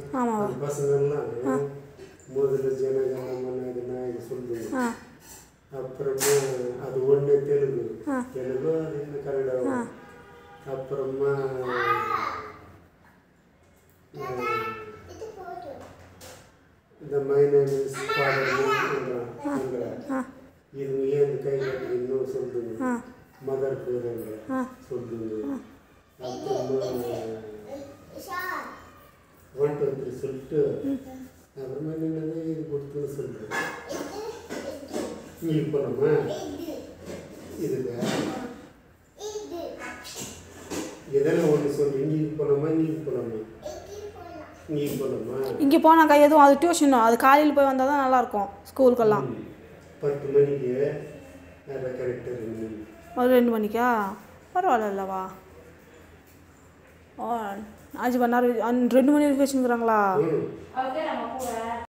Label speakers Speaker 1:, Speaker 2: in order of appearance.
Speaker 1: ஆமாவா
Speaker 2: அந்த பசங்கள்லாம் முதல்ல ஜனகணமன இது சொல்லுங்க
Speaker 1: ஆ
Speaker 2: அப்புறமா அது ஒன்று தெலுங்கு தெலுங்கு அது என்ன கன்னடம் அப்புறமா இந்த மை நேம் இஸ் ஃபாதர் இது ஏன் கை கட்டி இன்னும் சொல்லுங்க மதர் பேருங்க சொல்லுங்க அப்புறமா ஒன் டூ த்ரீ சொல்லிட்டு அப்புறமா என்னென்ன இது கொடுத்துன்னு சொல்கிறேன் இங்கே போனோமா இதுங்க எதெல்லாம் ஒன்று சொல்லு இங்கே போனோமா இங்கே போனோமா இங்கே போனோமா
Speaker 1: இங்கே போனாக்கா எதுவும் அது டியூஷன் அது காலையில் போய் வந்தால் தான் நல்லாயிருக்கும் ஸ்கூலுக்கெல்லாம்
Speaker 2: ம். பத்து மணிக்கு அதை கரெக்டாக ரெண்டு மணி
Speaker 1: ஒரு ரெண்டு மணிக்கா பரவாயில்லவா ஓ அஞ்சு மணி நேரம் அஞ்சு- ரெண்டு மணி வரைக்கும் வச்சுருக்குறாங்களா
Speaker 2: ம்
Speaker 3: அவருக்கு நம்ம கூட